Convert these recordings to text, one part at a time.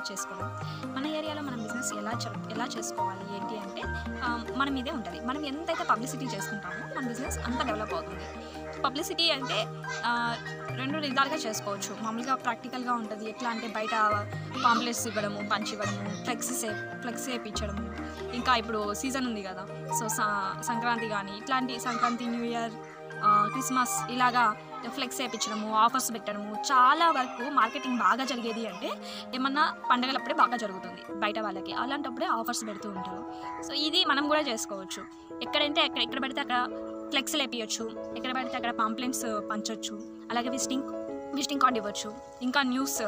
చేసుకోవడం మన ఏరియాలో మనం బిజినెస్ ఎలా చెప్ ఎలా చేసుకోవాలి ఏంటి అంటే ఆ, మన మీదే ఉంటుంది మనం ఎంతైతే పబ్లిసిటీ చేసుకుంటామో మన బిజినెస్ అంత డెవలప్ అవుతుంది పబ్లిసిటీ అంటే ఆ, రెండు విధాలుగా చేసుకోవచ్చు మామూలుగా ప్రాక్టికల్గా ఉంటుంది ఎట్లా అంటే బయట పాంప్లెట్స్ ఇవ్వడము పంచి ఇవ్వడము ఫ్లెక్సీస్ ఫ్లెక్సీ వేయించడము ఇంకా ఇప్పుడు సీజన్ ఉంది కదా సో స- సంక్రాంతి కానీ ఇట్లాంటి సంక్రాంతి న్యూ ఇయర్ ఆ, క్రిస్మస్ ఇలాగా ఫ్లెక్స్ వేయించడము ఆఫర్స్ పెట్టడము చాలా వరకు మార్కెటింగ్ బాగా జరిగేది అంటే ఏమన్నా పండగలప్పుడే బాగా జరుగుతుంది బయట వాళ్ళకి అలాంటప్పుడే ఆఫర్స్ పెడుతూ ఉంటారు సో ఇది మనం కూడా చేసుకోవచ్చు ఎక్కడంటే ఎక్కడ ఎక్కడ పడితే అక్కడ ఫ్లెక్స్ లేపియొచ్చు ఎక్కడ పడితే అక్కడ పాంప్లెంట్స్ పంచొచ్చు అలాగే విజిటింగ్ విజిటింగ్ కార్డ్ ఇవ్వచ్చు ఇంకా న్యూస్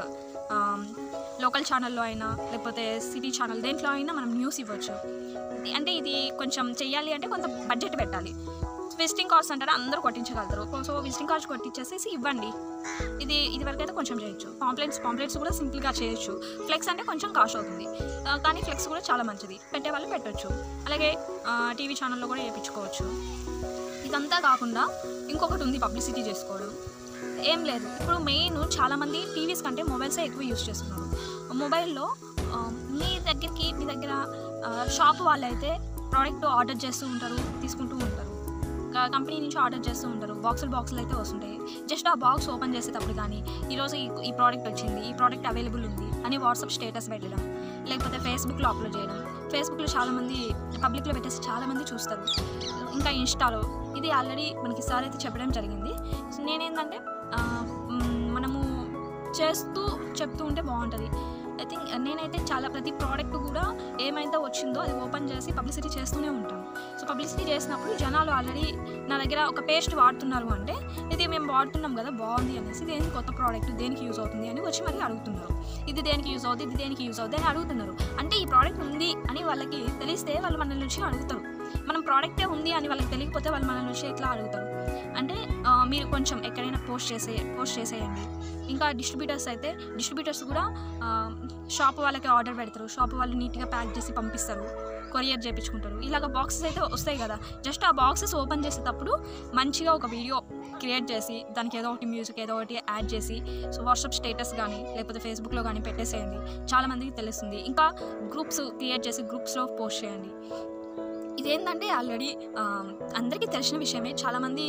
లోకల్ ఛానల్లో అయినా లేకపోతే సిటీ ఛానల్ దేంట్లో అయినా మనం న్యూస్ ఇవ్వచ్చు ఇది- అంటే ఇది కొంచెం చెయ్యాలి అంటే కొంత బడ్జెట్ పెట్టాలి విజిటింగ్ కార్డ్స్ అంటారా అందరూ కొట్టించగలుగుతారు సో విజిటింగ్ కార్డ్స్ కొట్టించేసేసి ఇవ్వండి ఇది ఇది వరకు అయితే కొంచెం చేయొచ్చు పాంప్లెట్స్ పాంప్లెట్స్ కూడా సింపుల్గా చేయొచ్చు ఫ్లెక్స్ అంటే కొంచెం కాస్ట్ అవుతుంది ఆ, కానీ ఫ్లెక్స్ కూడా చాలా మంచిది పెట్టే వాళ్ళు పెట్టొచ్చు అలాగే టీవీ ఛానల్లో కూడా వేయించుకోవచ్చు ఇదంతా కాకుండా ఇంకొకటి ఉంది పబ్లిసిటీ చేసుకోవడం ఏం లేదు ఇప్పుడు మెయిన్ చాలామంది టీవీస్ కంటే మొబైల్సే ఎక్కువ యూస్ చేస్తున్నారు మొబైల్లో ఆ, మీ దగ్గరికి మీ దగ్గర షాప్ వాళ్ళైతే ప్రోడక్ట్ ఆర్డర్ చేస్తూ ఉంటారు తీసుకుంటూ ఉంటారు క- కంపెనీ నుంచి ఆర్డర్ చేస్తూ ఉంటారు బాక్సులు బాక్సులు అయితే వస్తుంటాయి జస్ట్ ఆ బాక్స్ ఓపెన్ చేసేటప్పుడు కానీ ఈరోజు ఈ ఈ ప్రోడక్ట్ వచ్చింది ఈ ప్రోడక్ట్ అవైలబుల్ ఉంది అని వాట్సాప్ స్టేటస్ పెట్టడం లేకపోతే ఫేస్బుక్లో అప్లోడ్ చేయడం ఫేస్బుక్లో చాలామంది పబ్లిక్లో పెట్టేసి చాలామంది చూస్తారు ఇంకా ఇన్స్టాలో ఇది ఆల్రెడీ మనకి సార్ అయితే చెప్పడం జరిగింది సో నేనేంటంటే ఆ, మ్, మనము చేస్తూ చెప్తూ ఉంటే బాగుంటుంది ఐ థింక్ నేనైతే చాలా ప్రతి ప్రోడక్ట్ కూడా ఏమైతే వచ్చిందో అది ఓపెన్ చేసి పబ్లిసిటీ చేస్తూనే ఉంటాను సో పబ్లిసిటీ చేసినప్పుడు జనాలు ఆల్రెడీ నా దగ్గర ఒక పేస్ట్ వాడుతున్నారు అంటే ఇది మేము వాడుతున్నాం కదా బాగుంది అనేసి దేనికి కొత్త ప్రోడక్ట్ దేనికి యూజ్ అవుతుంది అని వచ్చి మరి అడుగుతున్నారు ఇది దేనికి యూజ్ అవుతుంది ఇది దేనికి యూజ్ అవుతుంది అని అడుగుతున్నారు అంటే ఈ ప్రోడక్ట్ ఉంది అని వాళ్ళకి తెలిస్తే వాళ్ళు మన నుంచి అడుగుతారు మనం ప్రోడక్టే ఉంది అని వాళ్ళకి తెలియకపోతే వాళ్ళు మన నుంచి ఎట్లా అడుగుతారు అంటే ఆ, మీరు కొంచెం ఎక్కడైనా పోస్ట్ చేసే పోస్ట్ చేసేయండి ఇంకా డిస్ట్రిబ్యూటర్స్ అయితే డిస్ట్రిబ్యూటర్స్ కూడా ఆ, షాప్ వాళ్ళకి ఆర్డర్ పెడతారు షాప్ వాళ్ళు నీట్గా ప్యాక్ చేసి పంపిస్తారు కొరియర్ చేయించుకుంటారు ఇలాగ బాక్సెస్ అయితే వస్తాయి కదా జస్ట్ ఆ బాక్సెస్ ఓపెన్ చేసేటప్పుడు మంచిగా ఒక వీడియో క్రియేట్ చేసి దానికి ఏదో ఒకటి మ్యూజిక్ ఏదో ఒకటి యాడ్ చేసి సో వాట్సాప్ స్టేటస్ కానీ లేకపోతే ఫేస్బుక్లో కానీ పెట్టేసేయండి చాలామందికి తెలుస్తుంది ఇంకా గ్రూప్స్ క్రియేట్ చేసి గ్రూప్స్లో పోస్ట్ చేయండి ఇదేంటంటే ఆల్రెడీ అందరికీ తెలిసిన విషయమే చాలామంది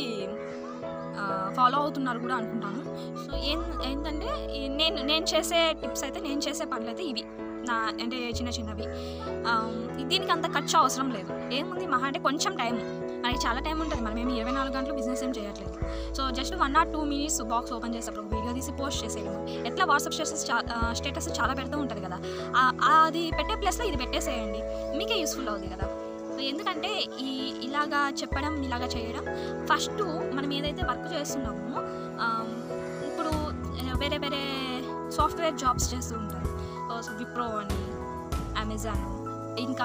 ఫాలో అవుతున్నారు కూడా అనుకుంటాను సో ఏం ఏంటంటే ఈ నేను నేను చేసే టిప్స్ అయితే నేను చేసే పనులు అయితే ఇవి నా అంటే చిన్న చిన్నవి ఆ, దీనికి అంత ఖర్చు అవసరం లేదు ఏముంది మహా అంటే కొంచెం టైం మనకి చాలా టైం ఉంటుంది మనం ఏమి ఇరవై నాలుగు గంటలు బిజినెస్ ఏం చేయట్లేదు so just one or two minutes box open చేసేటప్పుడు ఒక వీడియో తీసి పోస్ట్ చేసేయడం ఎట్లా వాట్సాప్ స్టేటస్ స్టేటస్ చాలా పెడుతూ ఉంటుంది కదా ఆ- ఆ అది పెట్టే ప్లేస్లో ఇది పెట్టేసేయండి మీకే యూస్ఫుల్ అవుతుంది కదా సో ఎందుకంటే ఈ ఇలాగా చెప్పడం ఇలాగా చేయడం ఫస్ట్ మనం ఏదైతే వర్క్ చేస్తున్నామో ఆమ్, ఇప్పుడు ఆ, వేరే వేరే సాఫ్ట్వేర్ జాబ్స్ చేస్తూ ఉంటారు సో విప్రో అని అమెజాన్ ఇంకా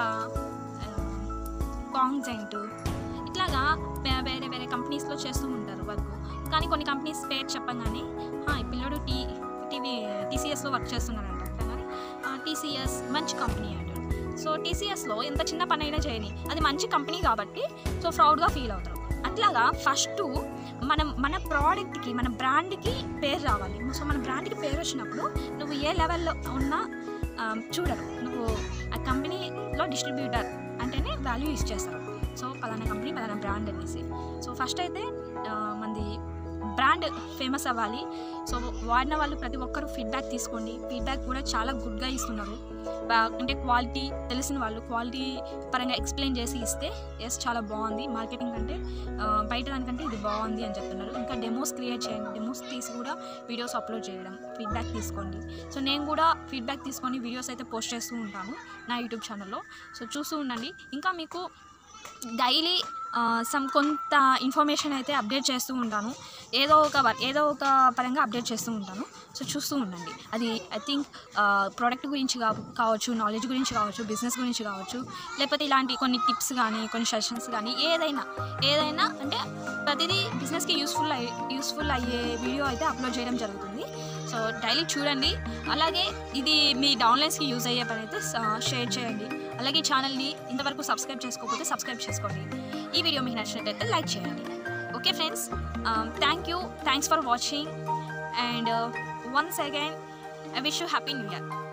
కాంగ్జెంట్ ఇట్లాగా వే- వేరే వేరే కంపెనీస్లో చేస్తూ ఉంటారు వర్క్ కానీ కొన్ని కంపెనీస్ పేరు చెప్పగానే "ఆ, ఈ పిల్లడు టీ టీవీ టీసీఎస్లో వర్క్ చేస్తున్నాడు అంటారు కానీ టీసీఎస్ మంచి కంపెనీ అంటారు సో టీసీఎస్లో ఎంత చిన్న పని అయినా చేయని అది మంచి కంపెనీ కాబట్టి సో ప్రౌడ్గా ఫీల్ అవుతారు అట్లాగా ఫస్ట్ మనం మన ప్రోడక్ట్కి మన బ్రాండ్కి పేరు రావాలి సో మన బ్రాండ్కి పేరు వచ్చినప్పుడు నువ్వు ఏ లెవెల్లో ఉన్నా ఆ, చూడరు నువ్వు ఆ కంపెనీలో డిస్ట్రిబ్యూటర్ అంటేనే వాల్యూ ఇచ్చేస్తారు సో పలానా కంపెనీ పలానా బ్రాండ్ అనేసి సో ఫస్ట్ అయితే ఆ, మనది బ్రాండ్ ఫేమస్ అవ్వాలి సో వాడిన వాళ్ళు ప్రతి ఒక్కరు ఫీడ్బ్యాక్ తీసుకోండి ఫీడ్బ్యాక్ కూడా చాలా గుడ్గా ఇస్తున్నారు బా- అంటే క్వాలిటీ తెలిసిన వాళ్ళు క్వాలిటీ పరంగా ఎక్స్ప్లెయిన్ చేసి ఇస్తే ఎస్ చాలా బాగుంది మార్కెటింగ్ కంటే ఆ, బయట దానికంటే ఇది బాగుంది అని చెప్తున్నారు ఇంకా డెమోస్ క్రియేట్ చేయండి డెమోస్ తీసి కూడా వీడియోస్ అప్లోడ్ చేయడం ఫీడ్బ్యాక్ తీసుకోండి సో నేను కూడా ఫీడ్బ్యాక్ తీసుకొని వీడియోస్ అయితే పోస్ట్ చేస్తూ ఉంటాను నా యూట్యూబ్ ఛానల్లో సో చూస్తూ ఉండండి ఇంకా మీకు డైలీ సమ్ కొంత ఇన్ఫర్మేషన్ అయితే అప్డేట్ చేస్తూ ఉంటాను ఏదో ఒక వ- ఏదో ఒక పరంగా అప్డేట్ చేస్తూ ఉంటాను సో చూస్తూ ఉండండి అది ఐ థింక్ ప్రోడక్ట్ గురించి కావ- కావచ్చు నాలెడ్జ్ గురించి కావచ్చు బిజినెస్ గురించి కావచ్చు లేకపోతే ఇలాంటి కొన్ని టిప్స్ కానీ కొన్ని సెషన్స్ కానీ ఏదైనా ఏదైనా అంటే ప్రతిదీ బిజినెస్కి యూస్ఫుల్ అయ్యే యూస్ఫుల్ అయ్యే వీడియో అయితే అప్లోడ్ చేయడం జరుగుతుంది సో డైలీ చూడండి అలాగే ఇది మీ డౌన్లైన్స్కి యూజ్ అయ్యే పని అయితే షేర్ చేయండి అలాగే ఛానల్ని ఇంతవరకు సబ్స్క్రైబ్ చేసుకోకపోతే సబ్స్క్రైబ్ చేసుకోండి ఈ వీడియో మీకు నచ్చినట్టయితే లైక్ చేయండి okay friends thank you thanks for watching and once again I wish you happy new year